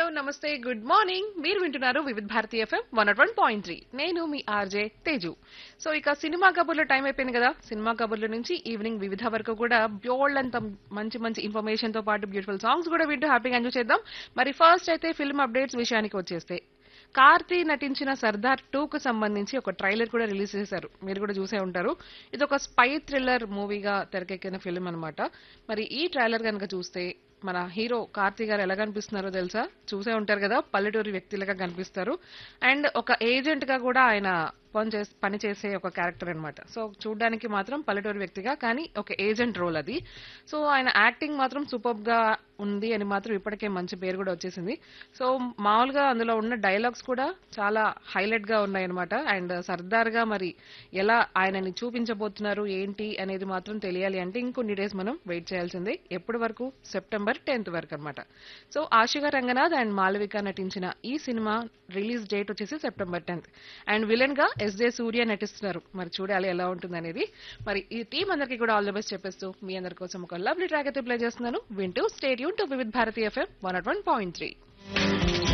నమస్తే good morning మీరు వింటున్నారు Vividh Bharati FM one one point three నేను మీ ఆర్జే తేజు సో ఇక సినిమా కబుర్ల టైం అయిపోయింది కదా సినిమా కబుర్ల నుంచి ఈవినింగ్ వివిధ వరకు కూడా బ్యోల్డ్ అంత మంచి మంచి ఇన్ఫర్మేషన్ తో పాటు బ్యూటిఫుల్ సాంగ్స్ కూడా వింటూ హ్యాపీగా ఎంజాయ్ చేద్దాం మరి ఫస్ట్ అయితే ఫిల్మ్ అప్డేట్స్ విషయానికి వచ్చేస్తే కార్తీ నటించిన సర్దార్ టూ కు సంబంధించి ఒక ట్రైలర్ కూడా రిలీజ్ చేశారు మీరు కూడా చూసే ఉంటారు ఇది ఒక స్పై థ్రిల్లర్ మూవీగా తెరకెక్కిన ఫిల్మ్ అన్నమాట మరి ఈ ట్రైలర్ కనుక చూస్తే మన హీరో కార్తీ గారు ఎలా కనిపిస్తున్నారో తెలుసా చూసే ఉంటారు కదా పల్లెటూరి వ్యక్తులుగా కనిపిస్తారు అండ్ ఒక ఏజెంట్ గా కూడా ఆయన పని చేసే పని చేసే ఒక క్యారెక్టర్ అన్నమాట సో చూడడానికి మాత్రం పల్లెటూరు వ్యక్తిగా కానీ ఒక ఏజెంట్ రోల్ అది సో ఆయన యాక్టింగ్ మాత్రం సూపర్ గా ఉంది అని మాత్రం ఇప్పటికే మంచి పేరు కూడా వచ్చేసింది సో మామూలుగా అందులో ఉన్న డైలాగ్స్ కూడా చాలా హైలైట్ గా ఉన్నాయి అనమాట అండ్ సర్దార్ గా మరి ఎలా ఆయనని చూపించబోతున్నారు ఏంటి అనేది మాత్రం తెలియాలి అంటే ఇంకొన్ని డేస్ మనం వెయిట్ చేయాల్సిందే ఎప్పటి వరకు సెప్టెంబర్ టెన్త్ వరకు అనమాట సో ఆశిగా రంగనాథ్ అండ్ మాలవిక నటించిన ఈ సినిమా రిలీజ్ డేట్ వచ్చేసి సెప్టెంబర్ టెన్త్ అండ్ విలన్ గా ఎస్ జే సూర్య నటిస్తున్నారు మరి చూడాలి ఎలా ఉంటుంది అనేది మరి ఈ టీం అందరికీ కూడా ఆల్ ద బెస్ట్ చెప్పేస్తూ మీ అందరి కోసం ఒక లవ్లీ ట్రాక్ అయితే ప్లే చేస్తున్నాను వింటూ stay tuned to Vividh Bharati FM one one point three